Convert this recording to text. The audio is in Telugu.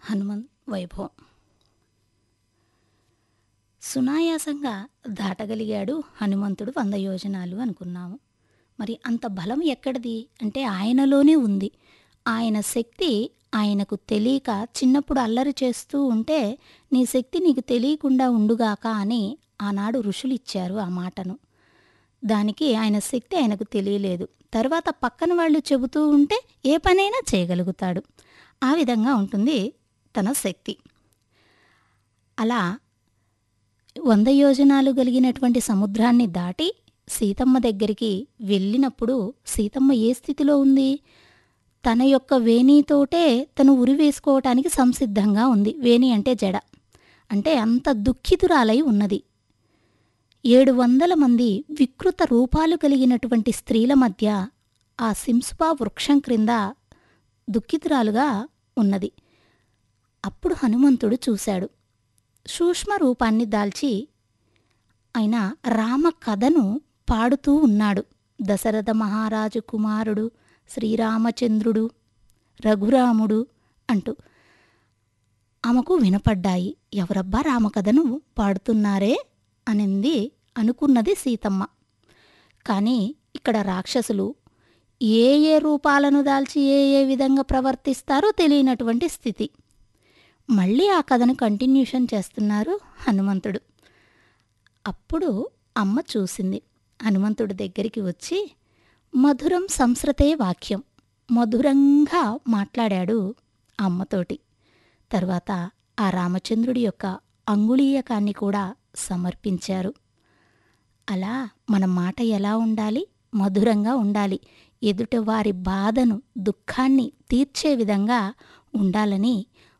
హనుమన్ వైభవం సునాయాసంగా దాటగలిగాడు హనుమంతుడు వంద యోజనాలు అనుకున్నాము మరి అంత బలం ఎక్కడిది అంటే ఆయనలోనే ఉంది ఆయన శక్తి ఆయనకు తెలియక చిన్నప్పుడు అల్లరి చేస్తూ ఉంటే నీ శక్తి నీకు తెలియకుండా ఉండుగాక అని ఆనాడు ఋషులు ఇచ్చారు ఆ మాటను దానికి ఆయన శక్తి ఆయనకు తెలియలేదు తర్వాత పక్కన వాళ్ళు చెబుతూ ఉంటే ఏ పనైనా చేయగలుగుతాడు ఆ విధంగా ఉంటుంది తన శక్తి అలా వంద యోజనాలు కలిగినటువంటి సముద్రాన్ని దాటి సీతమ్మ దగ్గరికి వెళ్ళినప్పుడు సీతమ్మ ఏ స్థితిలో ఉంది తన యొక్క వేణితోటే తను ఉరి వేసుకోవటానికి సంసిద్ధంగా ఉంది వేణి అంటే జడ అంటే అంత దుఃఖితురాలై ఉన్నది ఏడు వందల మంది వికృత రూపాలు కలిగినటువంటి స్త్రీల మధ్య ఆ సింసుపా వృక్షం క్రింద దుఃఖితురాలుగా ఉన్నది అప్పుడు హనుమంతుడు చూశాడు సూక్ష్మ రూపాన్ని దాల్చి ఆయన రామ కథను పాడుతూ ఉన్నాడు దశరథ మహారాజు కుమారుడు శ్రీరామచంద్రుడు రఘురాముడు అంటూ ఆమెకు వినపడ్డాయి ఎవరబ్బా రామకథను పాడుతున్నారే అనింది అనుకున్నది సీతమ్మ కానీ ఇక్కడ రాక్షసులు ఏ ఏ రూపాలను దాల్చి ఏ ఏ విధంగా ప్రవర్తిస్తారో తెలియనటువంటి స్థితి మళ్ళీ ఆ కథను కంటిన్యూషన్ చేస్తున్నారు హనుమంతుడు అప్పుడు అమ్మ చూసింది హనుమంతుడి దగ్గరికి వచ్చి మధురం సంస్రతే వాక్యం మధురంగా మాట్లాడాడు అమ్మతోటి తర్వాత ఆ రామచంద్రుడి యొక్క అంగుళీయకాన్ని కూడా సమర్పించారు అలా మన మాట ఎలా ఉండాలి మధురంగా ఉండాలి ఎదుట వారి బాధను దుఃఖాన్ని తీర్చే విధంగా ఉండాలని